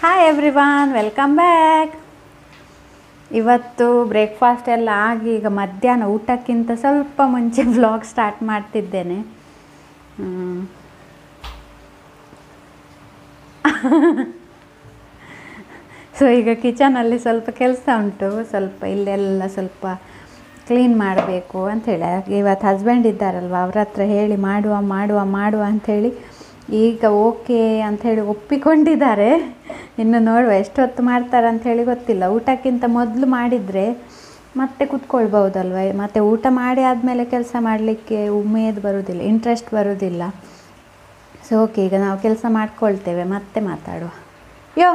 Hi everyone welcome back ಇವತ್ತು breakfast ಎಲ್ಲ ಆಗಿ ಈಗ ಮಧ್ಯಾಹ್ನ ಊಟಕ್ಕಿಂತ ಸ್ವಲ್ಪ ಮುಂಚೆ ವ್ಲಾಗ್ ಸ್ಟಾರ್ಟ್ ಮಾಡ್ತಿದ್ದೇನೆ ಹ್ಮ್. ಸೊ ಈಗ ಕಿಚನಲ್ಲಿ ಸ್ವಲ್ಪ ಕೆಲಸ ಉಂಟು ಸ್ವಲ್ಪ ಇಲ್ಲೆಲ್ಲ ಸ್ವಲ್ಪ ಕ್ಲೀನ್ ಮಾಡಬೇಕು ಅಂಥೇಳಿ ಹಾಗೆ ಇವತ್ತು ಹಸ್ಬೆಂಡ್ ಇದ್ದಾರಲ್ವ ಅವ್ರ ಹತ್ರ ಹೇಳಿ ಮಾಡುವ ಮಾಡುವ ಮಾಡುವ ಅಂಥೇಳಿ ಈಗ ಓಕೆ ಅಂಥೇಳಿ ಒಪ್ಪಿಕೊಂಡಿದ್ದಾರೆ ಇನ್ನು ನೋಡುವ ಎಷ್ಟೊತ್ತು ಮಾಡ್ತಾರೆ ಅಂಥೇಳಿ ಗೊತ್ತಿಲ್ಲ ಊಟಕ್ಕಿಂತ ಮೊದಲು ಮಾಡಿದರೆ ಮತ್ತೆ ಕುತ್ಕೊಳ್ಬಹುದಲ್ವ ಮತ್ತು ಊಟ ಮಾಡಿ ಆದಮೇಲೆ ಕೆಲಸ ಮಾಡಲಿಕ್ಕೆ ಉಮೇದು ಬರುವುದಿಲ್ಲ ಇಂಟ್ರೆಸ್ಟ್ ಬರುವುದಿಲ್ಲ ಸೊ ಓಕೆ ಈಗ ನಾವು ಕೆಲಸ ಮಾಡ್ಕೊಳ್ತೇವೆ ಮತ್ತೆ ಮಾತಾಡುವ ಯೋ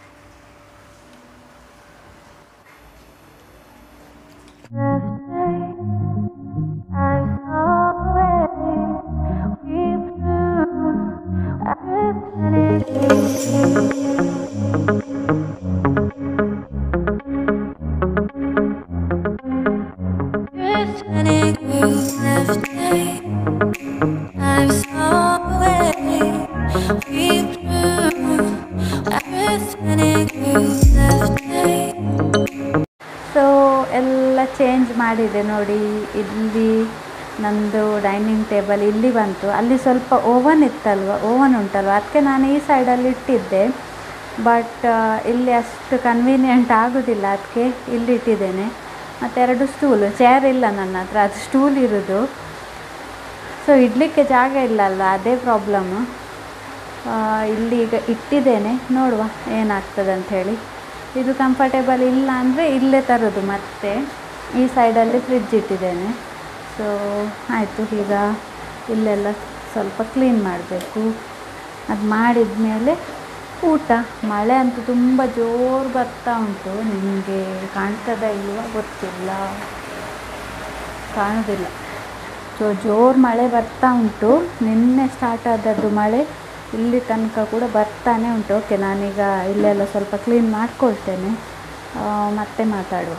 ಸೊ ಎಲ್ಲ ಚೇಂಜ್ ಮಾಡಿದೆ ನೋಡಿ ಇಲ್ಲಿ ನಂದು ಡೈನಿಂಗ್ ಟೇಬಲ್ ಇಲ್ಲಿ ಬಂತು ಅಲ್ಲಿ ಸ್ವಲ್ಪ ಓವನ್ ಇತ್ತಲ್ವ ಓವನ್ ಉಂಟಲ್ವ ಅದಕ್ಕೆ ನಾನು ಈ ಸೈಡಲ್ಲಿ ಇಟ್ಟಿದ್ದೆ ಬಟ್ ಇಲ್ಲಿ ಅಷ್ಟು ಕನ್ವೀನಿಯೆಂಟ್ ಆಗೋದಿಲ್ಲ ಅದಕ್ಕೆ ಇಲ್ಲಿ ಇಟ್ಟಿದ್ದೇನೆ ಮತ್ತು ಎರಡು ಸ್ಟೂಲು ಚೇರ್ ಇಲ್ಲ ನನ್ನ ಹತ್ರ ಅದು ಸ್ಟೂಲ್ ಇರೋದು ಸೊ ಇಡಲಿಕ್ಕೆ ಜಾಗ ಇಲ್ಲ ಅಲ್ವ ಅದೇ ಪ್ರಾಬ್ಲಮ್ಮು ಇಲ್ಲಿ ಈಗ ಇಟ್ಟಿದ್ದೇನೆ ನೋಡುವ ಏನಾಗ್ತದೆ ಅಂಥೇಳಿ ಇದು ಕಂಫರ್ಟೇಬಲ್ ಇಲ್ಲ ಅಂದರೆ ಇಲ್ಲೇ ತರೋದು ಮತ್ತೆ ಈ ಸೈಡಲ್ಲಿ ಫ್ರಿಡ್ಜ್ ಇಟ್ಟಿದ್ದೇನೆ ಸೊ ಆಯಿತು ಈಗ ಇಲ್ಲೆಲ್ಲ ಸ್ವಲ್ಪ ಕ್ಲೀನ್ ಮಾಡಬೇಕು ಅದು ಮಾಡಿದ ಮೇಲೆ ಊಟ ಮಳೆ ಅಂತೂ ತುಂಬ ಜೋರು ಬರ್ತಾ ಉಂಟು ನಿಮಗೆ ಕಾಣ್ತದ ಇಲ್ವ ಗೊತ್ತಿಲ್ಲ ಕಾಣೋದಿಲ್ಲ ಸೊ ಜೋರು ಮಳೆ ಬರ್ತಾ ಉಂಟು ನಿನ್ನೆ ಸ್ಟಾರ್ಟ್ ಆದದ್ದು ಮಳೆ ಇಲ್ಲಿ ತನಕ ಕೂಡ ಬರ್ತಾನೆ ಉಂಟು ಓಕೆ ನಾನೀಗ ಇಲ್ಲೆಲ್ಲ ಸ್ವಲ್ಪ ಕ್ಲೀನ್ ಮಾಡ್ಕೊಳ್ತೇನೆ ಆ, ಮತ್ತೆ ಮಾತಾಡುವ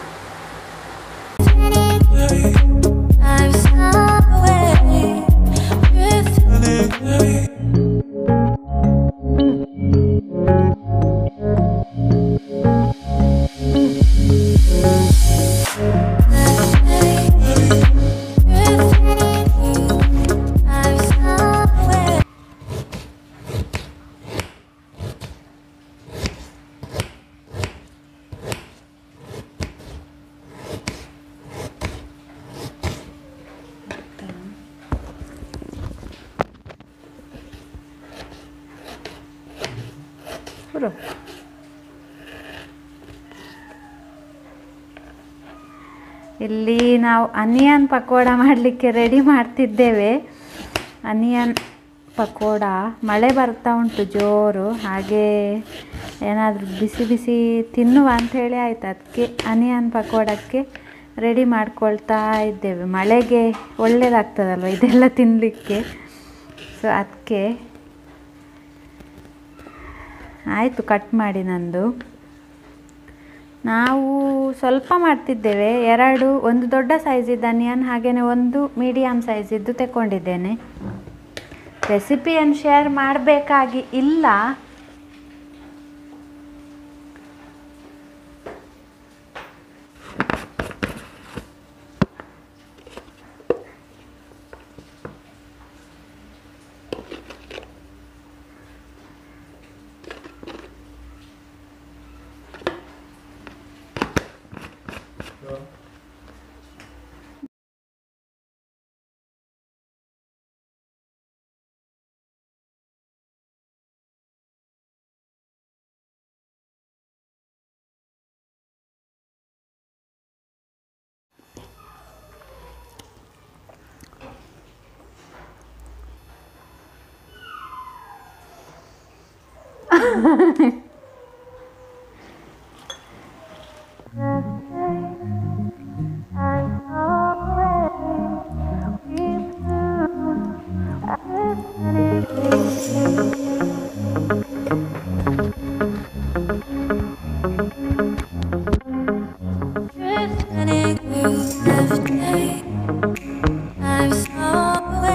ಬರು ಇಲ್ಲಿ ನಾವು ಅನಿಯನ್ ಪಕೋಡ ಮಾಡಲಿಕ್ಕೆ ರೆಡಿ ಮಾಡ್ತಿದ್ದೇವೆ ಅನಿಯನ್ ಪಕೋಡ ಮಳೆ ಬರ್ತಾ ಉಂಟು ಜೋರು ಹಾಗೆ ಏನಾದರೂ ಬಿಸಿ ಬಿಸಿ ತಿನ್ನುವ ಅಂಥೇಳಿ ಆಯ್ತು ಅದಕ್ಕೆ ಅನಿಯನ್ ಪಕೋಡಕ್ಕೆ ರೆಡಿ ಮಾಡ್ಕೊಳ್ತಾ ಇದ್ದೇವೆ ಮಳೆಗೆ ಒಳ್ಳೆಯದಾಗ್ತದಲ್ವ ಇದೆಲ್ಲ ತಿನ್ನಲಿಕ್ಕೆ ಸೊ ಅದಕ್ಕೆ ಆಯಿತು ಕಟ್ ಮಾಡಿ ನಂದು ನಾವು ಸ್ವಲ್ಪ ಮಾಡ್ತಿದ್ದೇವೆ ಎರಡು ಒಂದು ದೊಡ್ಡ ಸೈಜಿದ್ದು ಅನಿಯನ್ ಹಾಗೆಯೇ ಒಂದು ಮೀಡಿಯಮ್ ಸೈಜಿದ್ದು ತಗೊಂಡಿದ್ದೇನೆ ರೆಸಿಪಿಯನ್ನು ಶೇರ್ ಮಾಡಬೇಕಾಗಿ ಇಲ್ಲ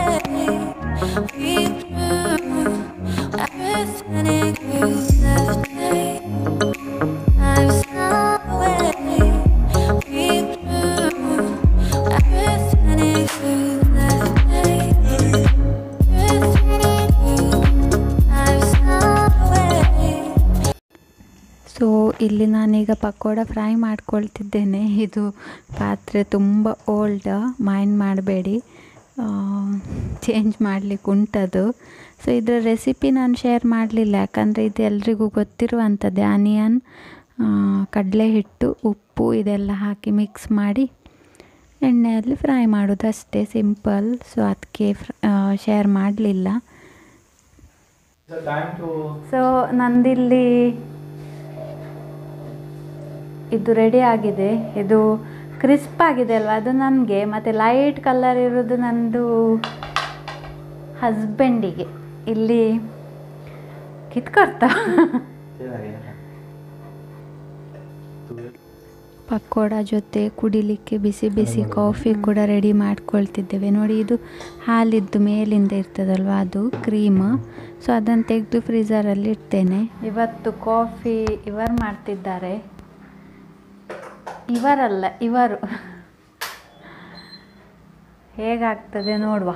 I'm so away. ಸೊ ಇಲ್ಲಿ ನಾನೀಗ ಪಕೋಡ ಫ್ರೈ ಮಾಡ್ಕೊಳ್ತಿದ್ದೇನೆ ಇದು ಪಾತ್ರೆ ತುಂಬ ಓಲ್ಡ್ ಮೈಂಡ್ ಮಾಡಬೇಡಿ ಚೇಂಜ್ ಮಾಡಲಿಕ್ಕೆ ಉಂಟದು ಸೊ ಇದರ ರೆಸಿಪಿ ನಾನು ಶೇರ್ ಮಾಡಲಿಲ್ಲ ಯಾಕಂದರೆ ಇದು ಎಲ್ರಿಗೂ ಗೊತ್ತಿರುವಂಥದ್ದೇ ಆನಿಯನ್ ಕಡಲೆ ಹಿಟ್ಟು ಉಪ್ಪು ಇದೆಲ್ಲ ಹಾಕಿ ಮಿಕ್ಸ್ ಮಾಡಿ ಎಣ್ಣೆಯಲ್ಲಿ ಫ್ರೈ ಮಾಡೋದು ಅಷ್ಟೇ ಸಿಂಪಲ್ ಸೊ ಅದಕ್ಕೆ ಶೇರ್ ಮಾಡಲಿಲ್ಲ The time to ಸೊ ನಂದಿಲ್ಲಿ ಇದು ರೆಡಿ ಆಗಿದೆ ಇದು ಕ್ರಿಸ್ಪ್ ಆಗಿದೆ ಅಲ್ವಾ ಅದು ನನಗೆ ಮತ್ತು ಲೈಟ್ ಕಲರ್ ಇರೋದು ನಂದು ಹಸ್ಬೆಂಡಿಗೆ ಇಲ್ಲಿ ಕಿತ್ಕೊಡ್ತಾ ಪಕೋಡ ಜೊತೆ ಕುಡಿಲಿಕ್ಕೆ ಬಿಸಿ ಬಿಸಿ ಕಾಫಿ ಕೂಡ ರೆಡಿ ಮಾಡ್ಕೊಳ್ತಿದ್ದೇವೆ ನೋಡಿ ಇದು ಹಾಲಿದ್ದು ಮೇಲಿಂದ ಇರ್ತದಲ್ವ ಅದು ಕ್ರೀಮ್ ಸೊ ಅದನ್ನು ತೆಗೆದು ಫ್ರೀಝರಲ್ಲಿ ಇಡ್ತೇನೆ ಇವತ್ತು ಕಾಫಿ ಇವರು ಮಾಡ್ತಿದ್ದಾರೆ ಇವರಲ್ಲ ಇವರು ಹೇಗಾಗ್ತದೆ ನೋಡುವ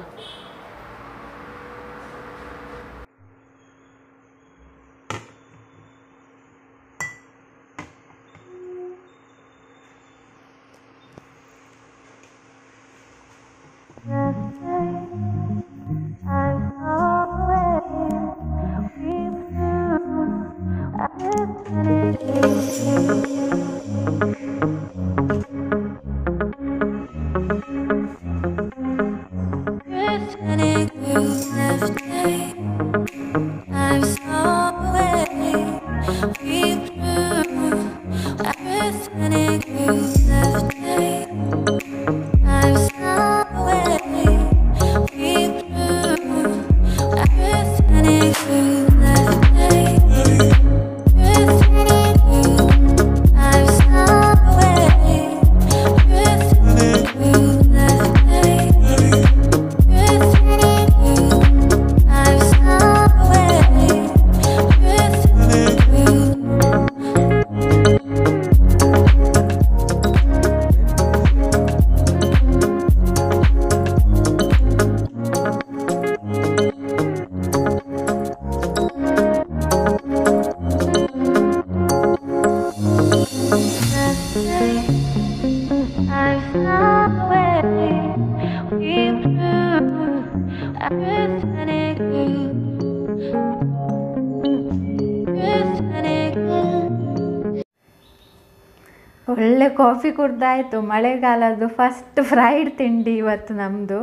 ಒಳ್ಳೆ ಕಾಫಿ ಕುಡ್ದಾಯಿತು ಮಳೆಗಾಲದ್ದು ಫಸ್ಟ್ ಫ್ರೈಡ್ ತಿಂಡಿ ಇವತ್ತು ನಮ್ಮದು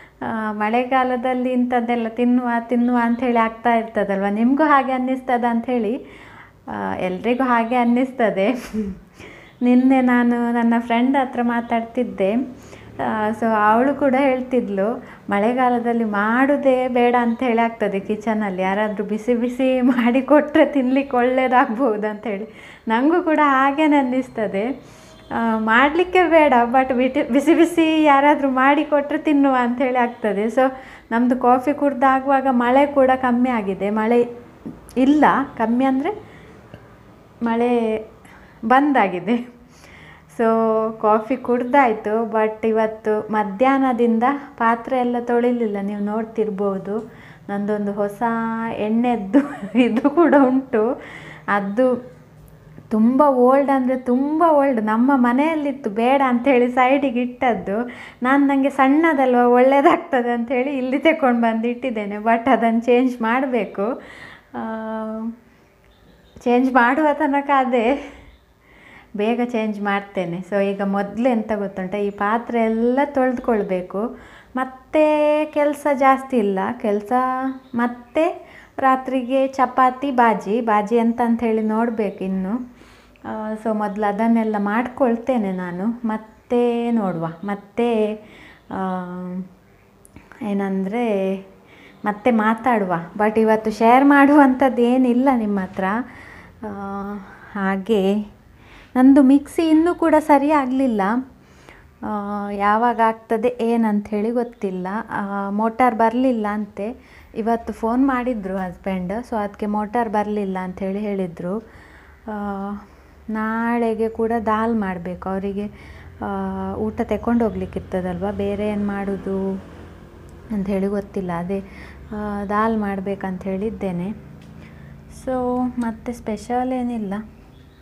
ಮಳೆಗಾಲದಲ್ಲಿ ಇಂಥದ್ದೆಲ್ಲ ತಿನ್ನುವ ತಿನ್ನುವ ಅಂಥೇಳಿ ಆಗ್ತಾ ಇರ್ತದಲ್ವ ನಿಮಗೂ ಹಾಗೆ ಅನ್ನಿಸ್ತದ ಅಂಥೇಳಿ ಎಲ್ರಿಗೂ ಹಾಗೆ ಅನ್ನಿಸ್ತದೆ ನಿನ್ನೆ ನಾನು ನನ್ನ ಫ್ರೆಂಡ್ ಹತ್ರ ಮಾತಾಡ್ತಿದ್ದೆ ಸೊ ಅವಳು ಕೂಡ ಹೇಳ್ತಿದ್ಲು ಮಳೆಗಾಲದಲ್ಲಿ ಮಾಡೋದೇ ಬೇಡ ಅಂತ ಹೇಳಿ ಆಗ್ತದೆ ಕಿಚನಲ್ಲಿ ಯಾರಾದರೂ ಬಿಸಿ ಬಿಸಿ ಮಾಡಿ ಕೊಟ್ಟರೆ ತಿನ್ಲಿಕ್ಕೆ ಒಳ್ಳೇದಾಗ್ಬೋದು ಅಂಥೇಳಿ ನನಗೂ ಕೂಡ ಹಾಗೇನೆ ಅನ್ನಿಸ್ತದೆ ಮಾಡಲಿಕ್ಕೆ ಬೇಡ ಬಟ್ ಬಿಟಿ ಬಿಸಿ ಬಿಸಿ ಯಾರಾದರೂ ಮಾಡಿ ಕೊಟ್ಟರೆ ತಿನ್ನುವ ಅಂಥೇಳಿ ಆಗ್ತದೆ ಸೊ ನಮ್ಮದು ಕಾಫಿ ಕುಡ್ದಾಗುವಾಗ ಮಳೆ ಕೂಡ ಕಮ್ಮಿ ಆಗಿದೆ ಮಳೆ ಇಲ್ಲ ಕಮ್ಮಿ ಅಂದರೆ ಮಳೆ ಬಂದಾಗಿದೆ ಸೊ ಕಾಫಿ ಕುಡ್ದಾಯಿತು ಬಟ್ ಇವತ್ತು ಮಧ್ಯಾಹ್ನದಿಂದ ಪಾತ್ರೆ ಎಲ್ಲ ತೊಳಿಲಿಲ್ಲ ನೀವು ನೋಡ್ತಿರ್ಬೋದು ನಂದೊಂದು ಹೊಸ ಎಣ್ಣೆದ್ದು ಇದು ಕೂಡ ಉಂಟು ಅದು ತುಂಬ ಓಲ್ಡ್ ಅಂದರೆ ತುಂಬ ಓಲ್ಡ್ ನಮ್ಮ ಮನೆಯಲ್ಲಿತ್ತು ಬೇಡ ಅಂಥೇಳಿ ಸೈಡಿಗೆ ಇಟ್ಟದ್ದು ನಾನು ನನಗೆ ಸಣ್ಣದಲ್ವ ಒಳ್ಳೇದಾಗ್ತದೆ ಅಂಥೇಳಿ ಇಲ್ಲಿ ತಗೊಂಡು ಬಂದು ಇಟ್ಟಿದ್ದೇನೆ ಬಟ್ ಅದನ್ನು ಚೇಂಜ್ ಮಾಡಬೇಕು ಚೇಂಜ್ ಮಾಡುವ ತನಕ ಅದೇ ಬೇಗ ಚೇಂಜ್ ಮಾಡ್ತೇನೆ ಸೊ ಈಗ ಮೊದಲು ಎಂತ ಗೊತ್ತುಂಟ ಈ ಪಾತ್ರೆ ಎಲ್ಲ ತೊಳೆದುಕೊಳ್ಬೇಕು ಮತ್ತೆ ಕೆಲಸ ಜಾಸ್ತಿ ಇಲ್ಲ ಕೆಲಸ ಮತ್ತೆ ರಾತ್ರಿಗೆ ಚಪಾತಿ ಬಾಜಿ ಬಾಜಿ ಅಂತ ಅಂಥೇಳಿ ನೋಡಬೇಕು ಇನ್ನು ಸೊ ಮೊದಲು ಅದನ್ನೆಲ್ಲ ಮಾಡ್ಕೊಳ್ತೇನೆ ನಾನು ಮತ್ತೆ ನೋಡುವ ಮತ್ತೆ ಏನಂದರೆ ಮತ್ತೆ ಮಾತಾಡುವ ಬಟ್ ಇವತ್ತು ಶೇರ್ ಮಾಡುವಂಥದ್ದು ಏನಿಲ್ಲ ನಿಮ್ಮ ಹತ್ರ ಹಾಗೆ ನಂದು ಮಿಕ್ಸಿ ಇನ್ನೂ ಕೂಡ ಸರಿ ಆಗಲಿಲ್ಲ ಯಾವಾಗ ಆಗ್ತದೆ ಏನಂಥೇಳಿ ಗೊತ್ತಿಲ್ಲ ಮೋಟಾರ್ ಬರಲಿಲ್ಲ ಅಂತೆ ಇವತ್ತು ಫೋನ್ ಮಾಡಿದರು ಹಸ್ಬೆಂಡ್ ಸೊ ಅದಕ್ಕೆ ಮೋಟಾರ್ ಬರಲಿಲ್ಲ ಅಂಥೇಳಿ ಹೇಳಿದರು ನಾಳೆಗೆ ಕೂಡ ದಾಲ್ ಮಾಡಬೇಕು ಅವರಿಗೆ ಊಟ ತಗೊಂಡು ಹೋಗ್ಲಿಕ್ಕಿರ್ತದಲ್ವ ಬೇರೆ ಏನು ಮಾಡೋದು ಅಂಥೇಳಿ ಗೊತ್ತಿಲ್ಲ ಅದೇ ದಾಲ್ ಮಾಡಬೇಕಂತ ಹೇಳಿದ್ದೇನೆ ಸೊ ಮತ್ತೆ ಸ್ಪೆಷಲ್ ಏನಿಲ್ಲ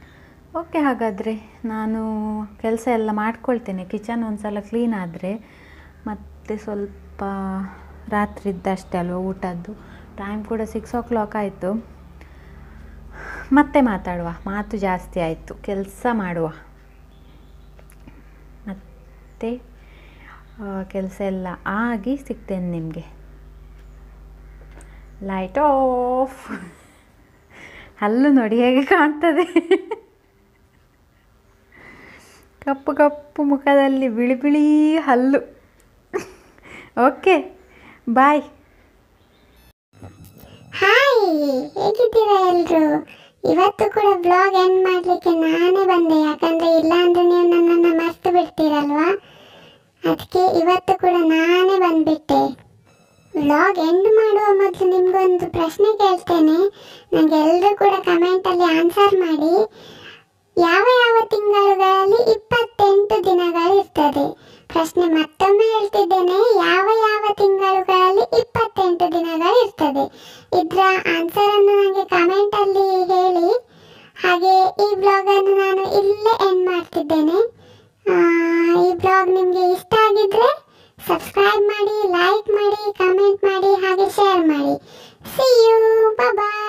ಓಕೆ ಹಾಗಾದರೆ ನಾನು ಕೆಲಸ ಎಲ್ಲ ಮಾಡ್ಕೊಳ್ತೇನೆ ಕಿಚನ್ ಒಂದು ಸಲ ಕ್ಲೀನ್ ಆದರೆ ಮತ್ತು ಸ್ವಲ್ಪ ರಾತ್ರಿದ್ದಷ್ಟೇ ಅಲ್ವಾ ಊಟದ್ದು ಟೈಮ್ ಕೂಡ ಸಿಕ್ಸ್ ಓ ಕ್ಲಾಕ್ ಆಯಿತು ಮತ್ತೆ ಮಾತಾಡುವ ಮಾತು ಜಾಸ್ತಿ ಆಯಿತು ಕೆಲಸ ಮಾಡುವ ಮತ್ತು ಕೆಲಸ ಎಲ್ಲ ಆಗಿ ಸಿಗ್ತೇನೆ ನಿಮಗೆ ಲೈಟ್ ಆಫ್ ಹಲ್ಲು ನೋಡಿ ಹೇಗೆ ಕಾಣ್ತದೆ ಕಪ್ಪು ಕಪ್ಪು ಮುಖದಲ್ಲಿ ಬಿಳಿ ಬಿಳಿ ಹಲ್ಲು ಓಕೆ ಬಾಯ್ ಹಾಯ್ ಹೇಗಿದ್ದೀರಾ ಎಲ್ರು ಇವತ್ತು ಕೂಡ ಬ್ಲಾಗ್ ಎಂಡ್ ಮಾಡ್ಲಿಕ್ಕೆ ನಾನೇ ಬಂದೆ ಯಾಕಂದ್ರೆ ಇಲ್ಲಾಂದ್ರೆ ನೀವು ನನ್ನನ್ನು ಮರ್ತು ಬಿಡ್ತೀರಲ್ವಾ ಅದಕ್ಕೆ ಇವತ್ತು ಕೂಡ ನಾನೇ ಬಂದ್ಬಿಟ್ಟೆ ವ್ಲಾಗ್ ಎಂಡ್ ಮಾಡುವ ಮೊದಲು ನಿಮ್ಗೊಂದು ಪ್ರಶ್ನೆ ಕೇಳ್ತೇನೆ ನನಗೆ ಎಲ್ಲರೂ ಕೂಡ ಕಮೆಂಟಲ್ಲಿ ಆನ್ಸರ್ ಮಾಡಿ ಯಾವ ಯಾವ ತಿಂಗಳುಗಳಲ್ಲಿ ಇಪ್ಪತ್ತೆಂಟು ದಿನಗಳು ಇರ್ತದೆ ಪ್ರಶ್ನೆ ಮತ್ತೊಮ್ಮೆ ಹೇಳ್ತಿದ್ದೇನೆ ಯಾವ ಯಾವ ತಿಂಗಳುಗಳಲ್ಲಿ ಇಪ್ಪತ್ತೆಂಟು ದಿನಗಳು ಇರ್ತದೆ ಇದರ ಆನ್ಸರ್ ಅನ್ನು ನನಗೆ ಕಮೆಂಟ್ ಅಲ್ಲಿ ಹೇಳಿ ಹಾಗೆ ಈ ಬ್ಲಾಗ್ ಅನ್ನು ನಾನು ಇಲ್ಲೇ ಎಂಡ್ ಮಾಡ್ತಿದ್ದೇನೆ ಆ, ಈ ಬ್ಲಾಗ್ ನಿಮಗೆ ಇಷ್ಟ ಆಗಿದ್ರೆ ಸಬ್ಸ್ಕ್ರೈಬ್ ಮಾಡಿ ಲೈಕ್ ಮಾಡಿ ಕಮೆಂಟ್ ಮಾಡಿ ಹಾಗೆ ಶೇರ್ ಮಾಡಿ ಸಿ ಯು ಬಾಯ್